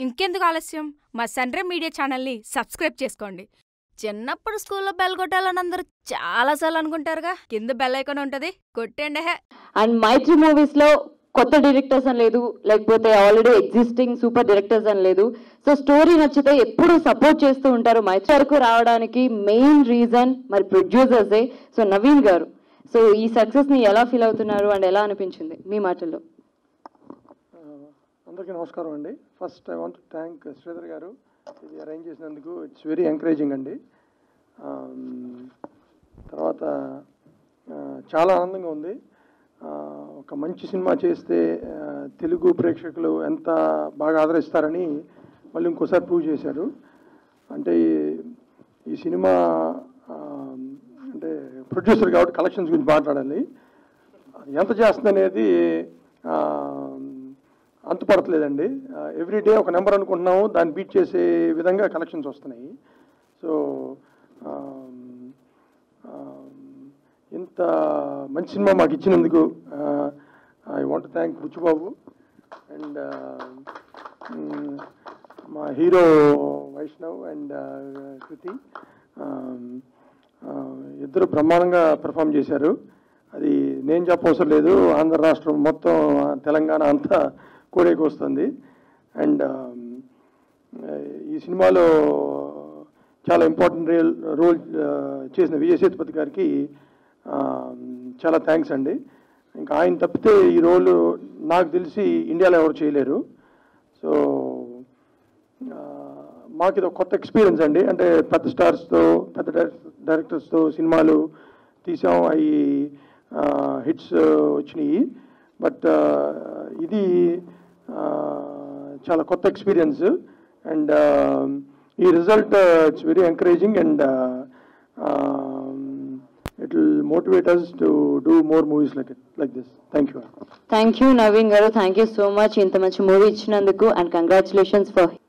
ఇంకెందుకు ఆలస్యం మా సన్రే మీడియా ఛానల్ని సబ్స్క్రైబ్ చేసుకోండి చిన్నప్పుడు స్కూల్లో బెల్ కొట్టాలని అందరూ చాలాసార్లు అనుకుంటారుగా కింద బెల్ ఐకాన్ ఉంటుంది కొట్టండి హే అండ్ మైత్రి మూవీస్ లో కొత్త డైరెక్టర్స్ అని లేదు లేకపోతే ఆల్రెడీ ఎగ్జిస్టింగ్ సూపర్ డైరెక్టర్స్ అని లేదు సో స్టోరీ నచ్చితే ఎప్పుడు సపోర్ట్ చేస్తూ ఉంటారు మైత్రి వరకు రావడానికి మెయిన్ రీజన్ మరి ప్రొడ్యూసర్సే సో నవీన్ గారు సో ఈ సక్సెస్ ని ఎలా ఫీల్ అవుతున్నారు అండ్ ఎలా అనిపించింది మీ మాటల్లో అందరికీ నమస్కారం అండి first I want thank Sridhar గారు ఇది అరేంజ్ చేసినందుకు ఇట్స్ వెరీ ఎంకరేజింగ్ అండి Um, తర్వాత uh, చాలా ఆనందంగా ఉంది Uh, ఒక మంచి సినిమా చేస్తే uh, తెలుగు ప్రేక్షకులు ఎంత బాగా ఆదరిస్తారని మళ్ళీ ఇంకోసారి ప్రూవ్ చేశారు అంటే ఈ- ఈ సినిమా um, అంటే ప్రొడ్యూసర్ కాబట్టి కలెక్షన్స్ గురించి మాట్లాడాలి అది ఎంత చేస్తుంది అనేది అంతుపడట్లేదండి ఎవ్రీ డే ఒక నెంబర్ అనుకుంటున్నాము దాన్ని బీట్ చేసే విధంగా కలెక్షన్స్ వస్తున్నాయి సో ఇంత మంచి సినిమా మాకు ఇచ్చినందుకు I want thank Buchibabu and మా hero Vaishnav and Krithi Um, uh, ఇద్దరు బ్రహ్మాండంగా పెర్ఫామ్ చేశారు అది నేను చెప్పవసరం లేదు ఆంధ్ర రాష్ట్రం మొత్తం ఆ, తెలంగాణ అంతా కూడేకి వస్తుంది అండ్ ఈ సినిమాలో చాలా ఇంపార్టెంట్ రియల్ రోల్ చేసిన విజయ్ సేతుపతి గారికి ఆ, చాలా థ్యాంక్స్ అండి ఇంకా ఆయన తప్పితే ఈ రోల్ నాకు తెలిసి ఇండియాలో ఎవరు చేయలేరు సో ఆ, మాకు ఇది ఒక కొత్త ఎక్స్పీరియన్స్ అండి అంటే పెద్ద స్టార్స్తో పెద్ద డైరెక్టర్స్తో సినిమాలు తీసాం అవి హిట్స్ వచ్చినాయి బట్ ఇది ఆ, చాలా కొత్త ఎక్స్పీరియన్స్ అండ్ ఈ result it's very encouraging and it will motivate us to do more movies like like this thank you thank you Naveen గారు థ్యాంక్ యూ సో మచ్ ఇంత మంచి మూవీ ఇచ్చినందుకు అండ్ కంగ్రాచులేషన్స్ ఫర్